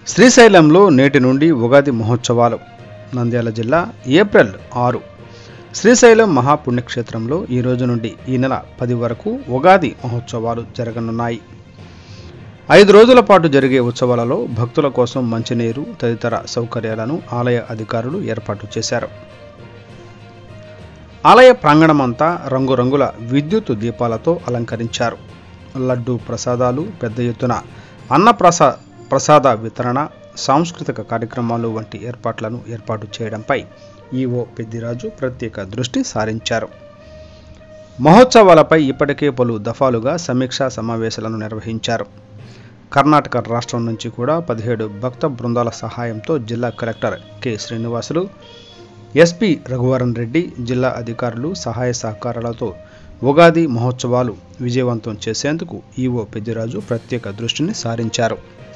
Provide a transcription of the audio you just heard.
శ్రీశైలంలో నేటి నుండి ఉగాది మహోత్సవాలు నంద్యాల జిల్లా ఏప్రిల్ ఆరు శ్రీశైలం మహాపుణ్యక్షేత్రంలో ఈ రోజు నుండి ఈ నెల పది వరకు ఉగాది మహోత్సవాలు జరగనున్నాయి ఐదు రోజుల పాటు జరిగే ఉత్సవాలలో భక్తుల కోసం మంచినీరు తదితర సౌకర్యాలను ఆలయ అధికారులు ఏర్పాటు చేశారు ఆలయ ప్రాంగణమంతా రంగురంగుల విద్యుత్ దీపాలతో అలంకరించారు లడ్డు ప్రసాదాలు పెద్ద ఎత్తున అన్నప్రసా ప్రసాద వితరణ సాంస్కృతిక కార్యక్రమాలు వంటి ఏర్పాట్లను ఏర్పాటు చేయడంపై ఈవో పెద్దిరాజు ప్రత్యేక దృష్టి సారించారు మహోత్సవాలపై ఇప్పటికే పలు దఫాలుగా సమీక్షా సమావేశాలను నిర్వహించారు కర్ణాటక రాష్ట్రం నుంచి కూడా పదిహేడు భక్త బృందాల సహాయంతో జిల్లా collector K Srinivasulu SP Raghuvaran Reddy జిల్లా అధికారులు సహాయ సహకారాలతో ఉగాది మహోత్సవాలు విజయవంతం చేసేందుకు ఈవో పెద్దిరాజు ప్రత్యేక దృష్టిని సారించారు